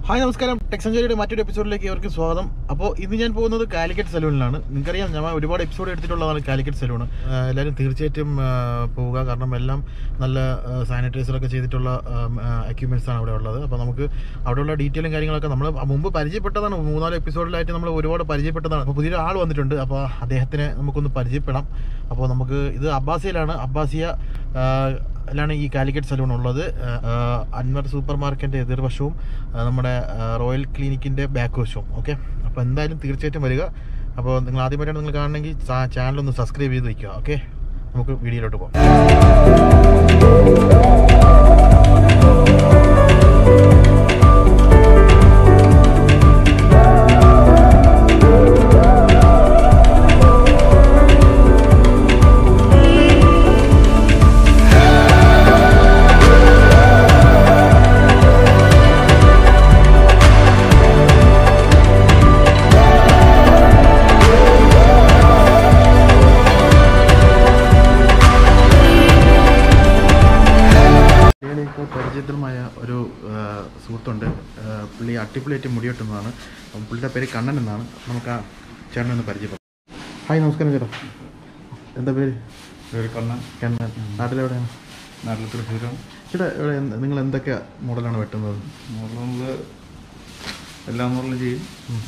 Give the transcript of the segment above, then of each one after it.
Hi നമസ്കാരം tech സെഞ്ചുറിയുടെ മറ്റൊരു എപ്പിസോഡിലേക്ക് അവർക്ക് സ്വാഗതം അപ്പോൾ ഇന്ന് ഞാൻ പോകുന്നത് കാലിക്കറ്റ് സലൂണിലാണ് നിങ്ങൾക്കറിയാം ഞാൻ ഒരുപാട് എപ്പിസോഡ് എടുത്തിട്ടുള്ളതാണ് കാലിക്കറ്റ് സലൂൺ എല്ലാവരും തീർച്ചയായിട്ടും ആ, പോവുക കാരണം എല്ലാം നല്ല സാനിറ്റൈസറൊക്കെ ചെയ്തിട്ടുള്ള എക്യുപ്മെൻറ്റ്സ് ആണ് അവിടെ ഉള്ളത് അപ്പോൾ നമുക്ക് അവിടെയുള്ള ഡീറ്റെയിലും കാര്യങ്ങളൊക്കെ നമ്മൾ മുമ്പ് പരിചയപ്പെട്ടതാണ് മൂന്നാല് എപ്പിസോഡിലായിട്ട് നമ്മൾ ഒരുപാട് പരിചയപ്പെട്ടതാണ് അപ്പോൾ പുതിയൊരു ആൾ വന്നിട്ടുണ്ട് അപ്പോൾ അദ്ദേഹത്തിനെ നമുക്കൊന്ന് പരിചയപ്പെടാം അപ്പോൾ നമുക്ക് ഇത് അബ്ബാസിയിലാണ് അബ്ബാസിയ ആ, ലാണ് ഈ കാലിക്കറ്റ് സലൂൺ ഉള്ളത് ആ, അൻവർ സൂപ്പർ മാർക്കറ്റിന്റെ എതിർവശവും ആ, നമ്മുടെ ആ, റോയൽ ക്ലിനിക്കിന്റെ ബാക്ക് വശവും ഓക്കെ അപ്പോൾ എന്തായാലും തീർച്ചയായിട്ടും വരിക അപ്പോൾ നിങ്ങൾ ആദ്യമായിട്ടാണ് നിങ്ങൾ കാണണമെങ്കിൽ ചാനൽ ഒന്ന് സബ്സ്ക്രൈബ് ചെയ്ത് വയ്ക്കുക ഓക്കെ നമുക്ക് വീഡിയോയിലോട്ട് പോകാം ഇപ്പോൾ പരിചിതമായ ഒരു ആ, സുഹൃത്തുണ്ട് ആ, പുള്ളി അട്ടിപ്പുള്ളിയായിട്ട് മുടിവെട്ടുന്നതാണ് അപ്പം പുള്ളിയുടെ പേര് കണ്ണൻ എന്നാണ് നമുക്ക് ആ ചേട്ടനെ ഒന്ന് പരിചയപ്പെടാം ഹായ് നമസ്കാരം ചേട്ടാ എന്താ പേര് ഒരു കണ്ണൻ കണ്ണൻ നാട്ടിലെവിടെയാണ് നാട്ടിൽ തൃശ്ശൂരും ചേട്ടാ ഇവിടെ എന്ത്- നിങ്ങൾ എന്തൊക്കെ മോഡലാണ് വെട്ടുന്നത് നമ്മൾ എല്ലാ മോഡലും ചെയ്യും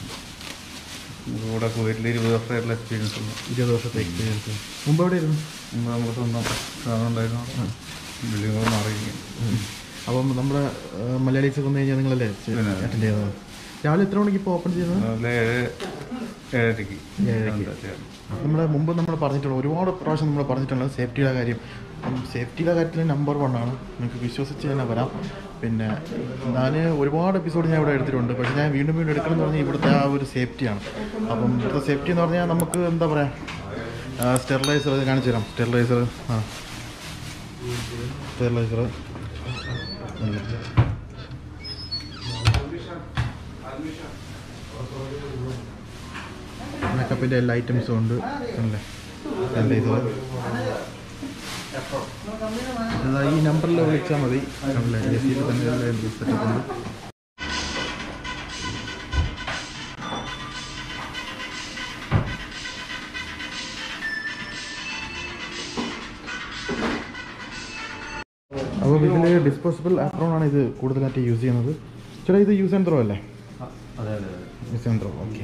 ഇവിടെ കുവൈറ്റിൽ ഇരുപത് വർഷമായിട്ടുള്ള എക്സ്പീരിയൻസ് ഉണ്ട് ഇരുപത് വർഷത്തെ എക്സ്പീരിയൻസ് മുമ്പ് എവിടെയായിരുന്നു മുമ്പ് നമുക്ക് സ്വന്തം സാധനം ഉണ്ടായിരുന്നു ബിൽഡിങ്ങുകൾ മാറിയിരിക്കും അപ്പം നമ്മുടെ ആ, മലയാളീസ് വന്നു കഴിഞ്ഞാൽ നിങ്ങളല്ലേ പിന്നെ. അറ്റൻഡ് ചെയ്യുന്നത് രാവിലെ എത്ര മണിക്ക് ഇപ്പോൾ ഓപ്പൺ ചെയ്യുന്നത് രാവിലെ ഏഴ് ഏഴരയ്ക്ക് ഏഴരയ്ക്ക്. ചെയ്യാം. നമ്മൾ മുമ്പ് നമ്മൾ പറഞ്ഞിട്ടുണ്ട് ഒരുപാട് പ്രാവശ്യം നമ്മൾ പറഞ്ഞിട്ടുണ്ട് സേഫ്റ്റിയുടെ കാര്യം അപ്പം സേഫ്റ്റിയുടെ കാര്യത്തിൽ നമ്പർ വൺ ആണ് നിങ്ങൾക്ക് വിശ്വസിച്ച് തന്നെ വരാം പിന്നെ ഞാൻ ഒരുപാട് എപ്പിസോഡ് ഞാൻ ഇവിടെ എടുത്തിട്ടുണ്ട് പക്ഷേ ഞാൻ വീണ്ടും വീണ്ടും എടുക്കണം എന്ന് പറഞ്ഞാൽ ഇവിടുത്തെ ആ ഒരു സേഫ്റ്റിയാണ് അപ്പം ഇവിടുത്തെ സേഫ്റ്റി എന്ന് പറഞ്ഞാൽ നമുക്ക് എന്താ പറയുക സ്റ്റെറിലൈസർ കാണിച്ചു തരാം സ്റ്റെറിലൈസർ ആ സ്റ്റെറിലൈസർ മേക്കപ്പിൻ്റെ എല്ലാ ഐറ്റംസും ഉണ്ട് അല്ലേ സ്റ്റെറിലൈസർ അതാ ഈ നമ്പറിൽ വിളിച്ചാൽ മതി അല്ലേ എ സിയിൽ തന്നെ സെറ്റപ്പ് ഉണ്ട് അപ്പോൾ ഇതിൽ ഡിസ്പോസിബിൾ ആപ്രോൺ ആണ് ഇത് കൂടുതലായിട്ട് യൂസ് ചെയ്യുന്നത് ചേട്ടാ ഇത് യൂസ് ആൻഡ് ത്രോ അല്ലേ അതെ അതെ യൂസ് ആൻഡ് ത്രോ ഓക്കെ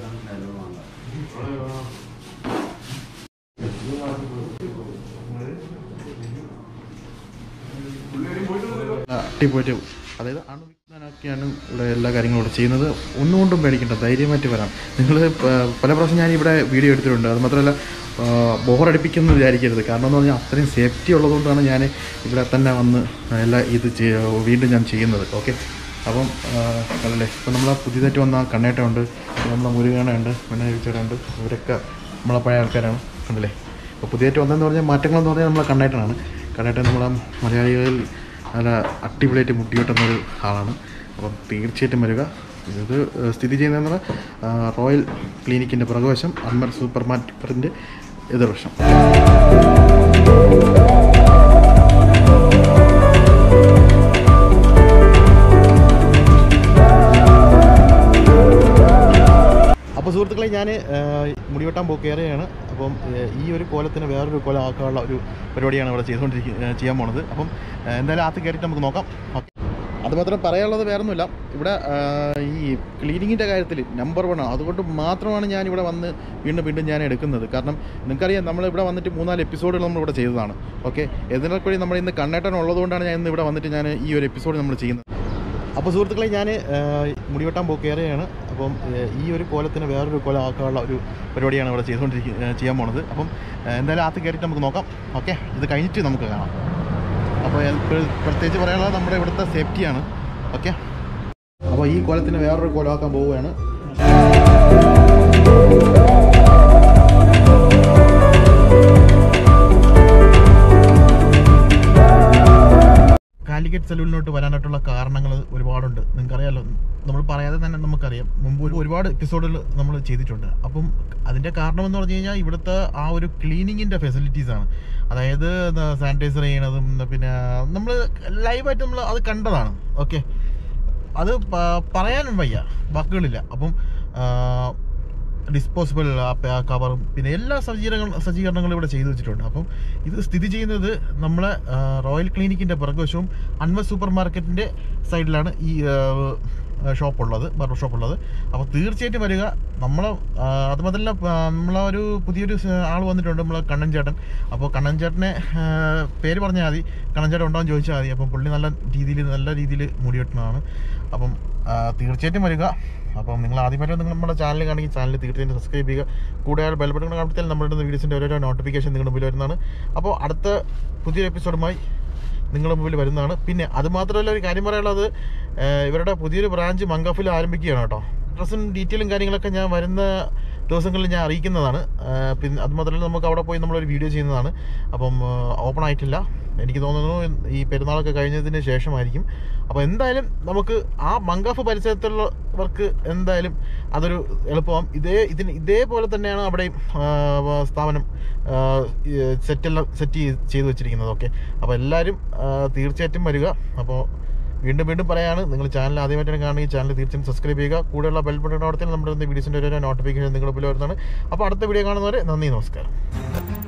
അടിപൊളി അതായത് അണുവിജ്ഞാനൊക്കെയാണ് ഇവിടെ എല്ലാ കാര്യങ്ങളും ഇവിടെ ചെയ്യുന്നത് ഒന്നുകൊണ്ടും പേടിക്കണ്ട ധൈര്യമായിട്ട് വരാം നിങ്ങൾ പല പ്രാവശ്യം ഞാൻ ഇവിടെ വീഡിയോ എടുത്തിട്ടുണ്ട് അത് മാത്രമല്ല ബോറടിപ്പിക്കുന്നു വിചാരിക്കരുത് കാരണം എന്ന് പറഞ്ഞാൽ അത്രയും സേഫ്റ്റി ഉള്ളതുകൊണ്ടാണ് ഞാൻ ഇവിടെ തന്നെ വന്ന് എല്ലാ ഇത് ചെയ്യ- വീണ്ടും ഞാൻ ചെയ്യുന്നത് ഓക്കെ അപ്പം അതല്ലേ ഇപ്പം നമ്മൾ പുതിയതായിട്ട് വന്ന കണ്ണേട്ടമുണ്ട് നമ്മളെ മുരുകേണയുണ്ട് പിന്നെ ചേട്ടനുണ്ട് ഇവരൊക്കെ നമ്മളെ പഴയ ആൾക്കാരാണ് കണ്ടല്ലേ അപ്പോൾ പുതിയതായിട്ട് വന്നതെന്ന് പറഞ്ഞാൽ മാറ്റങ്ങളെന്ന് പറഞ്ഞാൽ നമ്മളെ കണ്ണേട്ടനാണ് കണ്ണേട്ടൻ നമ്മളെ മലയാളികളിൽ നല്ല അടിപൊളിയായിട്ട് മുട്ടിയോട്ടുന്നൊരു ആളാണ് അപ്പം തീർച്ചയായിട്ടും വരിക ഇത് സ്ഥിതി ചെയ്യുന്നത് റോയൽ ക്ലിനിക്കിൻ്റെ പുറകുവശം അൻമർ സൂപ്പർ മാർക്കറ്റിൻ്റെ എതിർവശം അപ്പോൾ സുഹൃത്തുക്കളെ ഞാൻ മുടിവെട്ടാൻ പോ കയറുകയാണ് അപ്പം ഏഹ്, ഈ ഒരു കോലത്തിന് വേറൊരു കോലം ആക്കാനുള്ള ഒരു പരിപാടിയാണ് ഇവിടെ ചെയ്തുകൊണ്ടിരിക്കുക ചെയ്യാൻ പോണത് അപ്പം ഏഹ്, എന്തായാലും ആദ്യം കയറിയിട്ട് നമുക്ക് നോക്കാം ഓക്കെ അതുമാത്രം പറയാനുള്ളത് വേറൊന്നുമില്ല ഇവിടെ ആഹ്, ഈ ക്ലീനിങ്ങിൻ്റെ കാര്യത്തിൽ നമ്പർ വൺ ആണ് അതുകൊണ്ട് മാത്രമാണ് ഞാൻ ഇവിടെ വന്ന് വീണ്ടും വീണ്ടും ഞാൻ എടുക്കുന്നത് കാരണം നിങ്ങൾക്കറിയാം നമ്മൾ ഇവിടെ വന്നിട്ട് മൂന്നാല് എപ്പിസോഡുകൾ നമ്മൾ ഇവിടെ ചെയ്തതാണ് ഓക്കെ ഇതിനൊക്കെ കൂടി നമ്മൾ ഇന്ന് കണ്ണേട്ടൻ ഉള്ളതുകൊണ്ടാണ് ഞാൻ ഇന്ന് ഇവിടെ വന്നിട്ട് ഞാൻ ഈ ഒരു എപ്പിസോഡ് നമ്മൾ ചെയ്യുന്നത് അപ്പോൾ സുഹൃത്തുക്കളെ ഞാൻ മുടിവെട്ടാൻ പോ കയറുകയാണ് അപ്പം ഏഹ്, ഈ ഒരു കോലത്തിന് വേറൊരു കോലം ആക്കാനുള്ള ഒരു പരിപാടിയാണ് ഇവിടെ ചെയ്തുകൊണ്ടിരിക്കുക ചെയ്യാൻ പോണത് അപ്പം ഏഹ്, എന്തായാലും ആദ്യം കയറിയിട്ട് നമുക്ക് നോക്കാം ഓക്കെ ഇത് കഴിഞ്ഞിട്ട് നമുക്ക് കാണാം അപ്പോൾ ഞാൻ പ്ര- പ്രത്യേകിച്ച് പറയാനുള്ളത് നമ്മുടെ ഇവിടുത്തെ സേഫ്റ്റിയാണ് ഓക്കെ അപ്പോൾ ഈ കോലത്തിന് വേറൊരു കോലമാക്കാൻ പോവുകയാണ് കാലിക്കറ്റ് സലൂണിലോട്ട് വരാനായിട്ടുള്ള കാരണങ്ങൾ ഒരുപാടുണ്ട് നിങ്ങൾക്കറിയാലോ നമ്മൾ പറയാതെ തന്നെ നമുക്കറിയാം മുമ്പ് ഒരു- ഒരുപാട് എപ്പിസോഡുകൾ നമ്മൾ ചെയ്തിട്ടുണ്ട് അപ്പം അതിൻ്റെ കാരണം എന്ന് പറഞ്ഞു കഴിഞ്ഞാൽ ഇവിടുത്തെ ആ ഒരു ക്ലീനിങ്ങിൻ്റെ ഫെസിലിറ്റീസ് ആണ് അതായത് സാനിറ്റൈസർ ചെയ്യണതും പിന്നെ നമ്മൾ ലൈവായിട്ട് നമ്മൾ അത് കണ്ടതാണ് ഓക്കെ അത് പ- പറയാനും വയ്യ വാക്കുകളില്ല അപ്പം ഡിസ്പോസിബിൾ കവറും പിന്നെ എല്ലാ സജ്ജീകരണ സജ്ജീകരണങ്ങളും ഇവിടെ ചെയ്തു വെച്ചിട്ടുണ്ട് അപ്പം ഇത് സ്ഥിതി ചെയ്യുന്നത് നമ്മളെ ആ, റോയൽ ക്ലിനിക്കിൻ്റെ പിറകുവശവും അൻവർ സൂപ്പർ മാർക്കറ്റിൻ്റെ സൈഡിലാണ് ഈ ഷോപ്പ് ഉള്ളത് ബാർബർ ഷോപ്പ് ഉള്ളത് അപ്പോൾ തീർച്ചയായിട്ടും വരിക നമ്മളെ ആ, അത് മുതല നമ്മളെ ഒരു പുതിയൊരു സ- ആൾ വന്നിട്ടുണ്ട് നമ്മളെ കണ്ണൻ ചേട്ടൻ അപ്പോൾ കണ്ണൻ ചേട്ടനെ ആ, പേര് പറഞ്ഞാൽ മതി കണ്ണൻ ചേട്ടൻ ഉണ്ടോ എന്ന് ചോദിച്ചാൽ മതി അപ്പം പുള്ളി നല്ല രീതിയിൽ നല്ല രീതിയിൽ മുടി വെട്ടണതാണ് അപ്പം ആ, തീർച്ചയായിട്ടും വരിക അപ്പം നിങ്ങൾ ആദ്യമായിട്ട് നിങ്ങൾ നമ്മുടെ ചാനൽ കാണെങ്കിൽ ചാനൽ തീർച്ചയായിട്ടും സബ്സ്ക്രൈബ് ചെയ്യുക കൂടാതെ ബെൽബട്ടൺ കാണിച്ചാൽ നമ്മളുടെ വീഡിയോസിൻ്റെ ഓരോരോ നോട്ടിഫിക്കേഷൻ നിങ്ങളുടെ മുമ്പിൽ വരുന്നതാണ് അപ്പോൾ അടുത്ത പുതിയൊരു എപ്പിസോഡുമായി നിങ്ങളുടെ മുമ്പിൽ വരുന്നതാണ് പിന്നെ അത് മാത്രമല്ല ഒരു കാര്യം പറയാനുള്ളത് ഏഹ് ഇവരുടെ പുതിയൊരു ബ്രാഞ്ച് മംഗഫിൽ ആരംഭിക്കുകയാണ് കേട്ടോ ഡ്രസ്സും ഡീറ്റെയിലും കാര്യങ്ങളൊക്കെ ഞാൻ വരുന്ന ദിവസങ്ങളിൽ ഞാൻ അറിയിക്കുന്നതാണ് ഏഹ് പിന്നെ അത് മാത്രമല്ല നമുക്ക് അവിടെ പോയി നമ്മളൊരു വീഡിയോ ചെയ്യുന്നതാണ് അപ്പം ഓപ്പൺ ആയിട്ടില്ല എനിക്ക് തോന്നുന്നു ഈ പെരുന്നാളൊക്കെ കഴിഞ്ഞതിന് ശേഷമായിരിക്കും അപ്പോൾ എന്തായാലും നമുക്ക് ആ മംഗഫ് പരിസരത്തുള്ളവർക്ക് എന്തായാലും അതൊരു എളുപ്പമാകും ഇതേ ഇതിന് ഇതേപോലെ തന്നെയാണ് അവിടെയും ആ, സ്ഥാപനം സെറ്റെല്ലാം സെറ്റ് ചെയ്ത് വെച്ചിരിക്കുന്നത് ഓക്കെ അപ്പോൾ എല്ലാവരും ആ, തീർച്ചയായിട്ടും വരിക അപ്പോൾ വീണ്ടും വീണ്ടും പറയാണ് നിങ്ങൾ ചാനൽ ആദ്യമായിട്ടാണ് കാണുകയും ചാനൽ തീർച്ചയായും സബ്സ്ക്രൈബ് ചെയ്യുക കൂടെയുള്ള ബെൽ ബട്ടൺ അവിടത്തിൽ നമ്മുടെ വീഡിയോസിൻ്റെ ഓരോ നോട്ടിഫിക്കേഷൻ നിങ്ങളുടെ മുമ്പിൽ വരുന്നതാണ് അപ്പോൾ അടുത്ത വീഡിയോ കാണുന്നവരെ നന്ദി നമസ്കാരം